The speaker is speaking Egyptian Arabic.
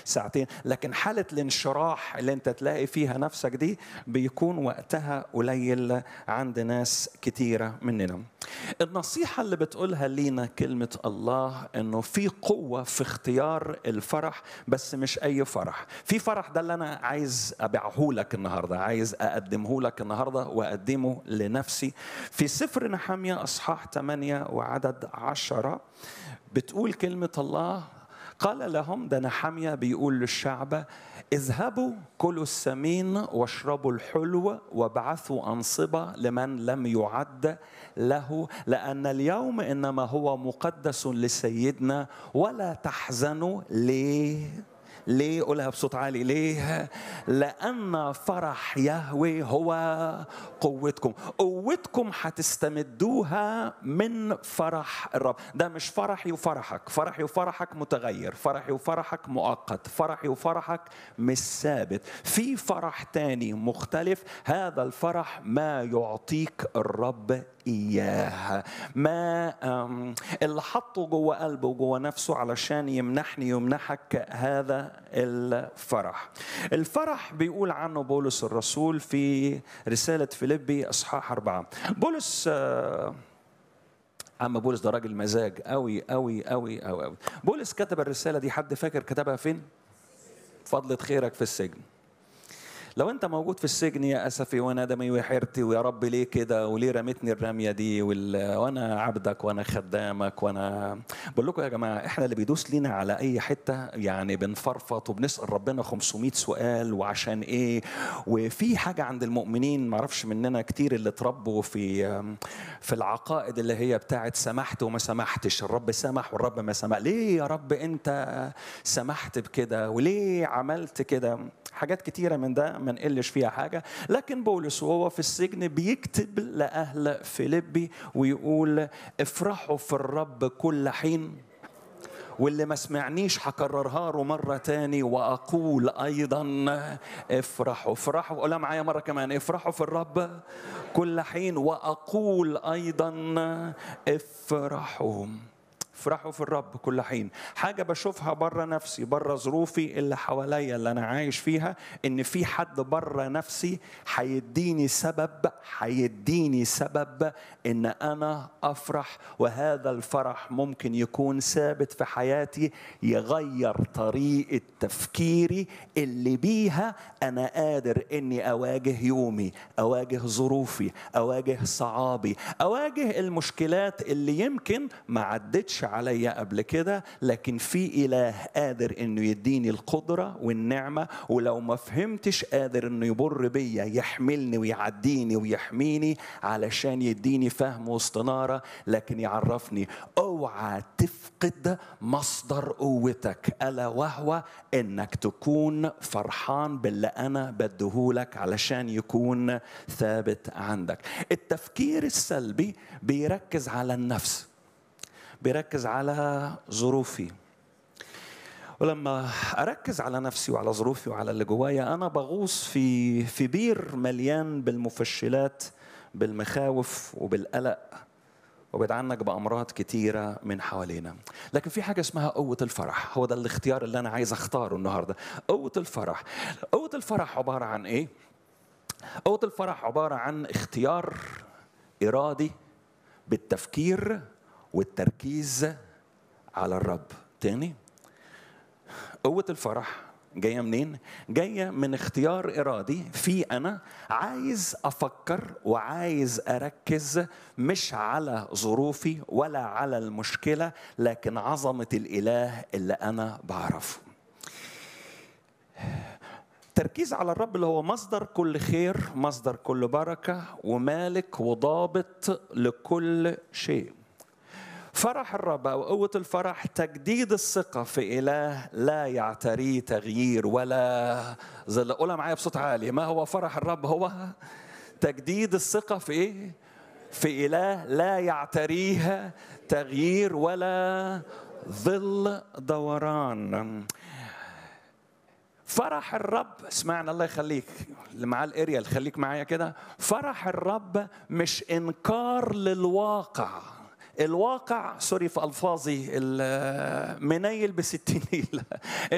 ساعتين لكن حالة الانشراح اللي انت تلاقي فيها نفسك دي بيكون وقتها قليل عند ناس كتيرة مننا النصيحة اللي بتقولها لينا كلمة الله انه في قوة في اختيار الفرح بس مش اي فرح في فرح ده اللي انا عايز ابيعه لك النهاردة عايز اقدمه لك النهاردة واقدمه لنفسي في سفر نحمية اصحاح 8 وعدد عشرة بتقول كلمة الله قال لهم ده نحمية بيقول للشعب اذهبوا كلوا السمين واشربوا الحلو وابعثوا أنصبة لمن لم يعد له لأن اليوم إنما هو مقدس لسيدنا ولا تحزنوا ليه ليه قولها بصوت عالي ليه لأن فرح يهوي هو قوتكم قوتكم هتستمدوها من فرح الرب ده مش فرحي وفرحك فرحي وفرحك متغير فرحي وفرحك مؤقت فرحي وفرحك مش ثابت في فرح تاني مختلف هذا الفرح ما يعطيك الرب إياه ما اللي حطه جوه قلبه وجوه نفسه علشان يمنحني يمنحك هذا الفرح الفرح بيقول عنه بولس الرسول في رسالة فيليبي أصحاح أربعة بولس عم بولس ده راجل مزاج قوي قوي قوي قوي قوي بولس كتب الرسالة دي حد فاكر كتبها فين؟ فضلة خيرك في السجن لو انت موجود في السجن يا اسفي وندمي وحيرتي ويا رب ليه كده وليه رميتني الرميه دي وال... وانا عبدك وانا خدامك وانا بقول لكم يا جماعه احنا اللي بيدوس لينا على اي حته يعني بنفرفط وبنسال ربنا 500 سؤال وعشان ايه وفي حاجه عند المؤمنين ما اعرفش مننا كتير اللي اتربوا في في العقائد اللي هي بتاعت سمحت وما سمحتش الرب سمح والرب ما سمح ليه يا رب انت سمحت بكده وليه عملت كده حاجات كتيره من ده ما نقلش فيها حاجة لكن بولس وهو في السجن بيكتب لأهل فيليبي ويقول افرحوا في الرب كل حين واللي ما سمعنيش هكررها له مرة تاني وأقول أيضا افرحوا افرحوا قولها معايا مرة كمان افرحوا في الرب كل حين وأقول أيضا افرحوا افرحوا في الرب كل حين حاجه بشوفها بره نفسي بره ظروفي اللي حواليا اللي انا عايش فيها ان في حد بره نفسي هيديني سبب هيديني سبب ان انا افرح وهذا الفرح ممكن يكون ثابت في حياتي يغير طريقه تفكيري اللي بيها انا قادر اني اواجه يومي اواجه ظروفي اواجه صعابي اواجه المشكلات اللي يمكن ما عدتش عليا قبل كده لكن في اله قادر انه يديني القدره والنعمه ولو ما فهمتش قادر انه يبر بيا يحملني ويعديني ويحميني علشان يديني فهم واستناره لكن يعرفني اوعى تفقد مصدر قوتك الا وهو انك تكون فرحان باللي انا بديهولك علشان يكون ثابت عندك التفكير السلبي بيركز على النفس بيركز على ظروفي ولما اركز على نفسي وعلى ظروفي وعلى اللي جوايا انا بغوص في في بير مليان بالمفشلات بالمخاوف وبالقلق وبعد عنك بامراض كتيره من حوالينا لكن في حاجه اسمها قوه الفرح هو ده الاختيار اللي انا عايز اختاره النهارده قوه الفرح قوه الفرح عباره عن ايه قوه الفرح عباره عن اختيار ارادي بالتفكير والتركيز على الرب تاني قوة الفرح جاية منين؟ جاية من اختيار إرادي في أنا عايز أفكر وعايز أركز مش على ظروفي ولا على المشكلة لكن عظمة الإله اللي أنا بعرفه التركيز على الرب اللي هو مصدر كل خير مصدر كل بركة ومالك وضابط لكل شيء فرح الرب او قوه الفرح تجديد الثقه في اله لا يعتريه تغيير ولا ظل قولها معايا بصوت عالي ما هو فرح الرب هو تجديد الثقه في ايه في اله لا يعتريه تغيير ولا ظل دوران فرح الرب اسمعنا الله يخليك اللي معاه الاريال خليك معايا كده فرح الرب مش انكار للواقع الواقع سوري في الفاظي منيل بستين نيله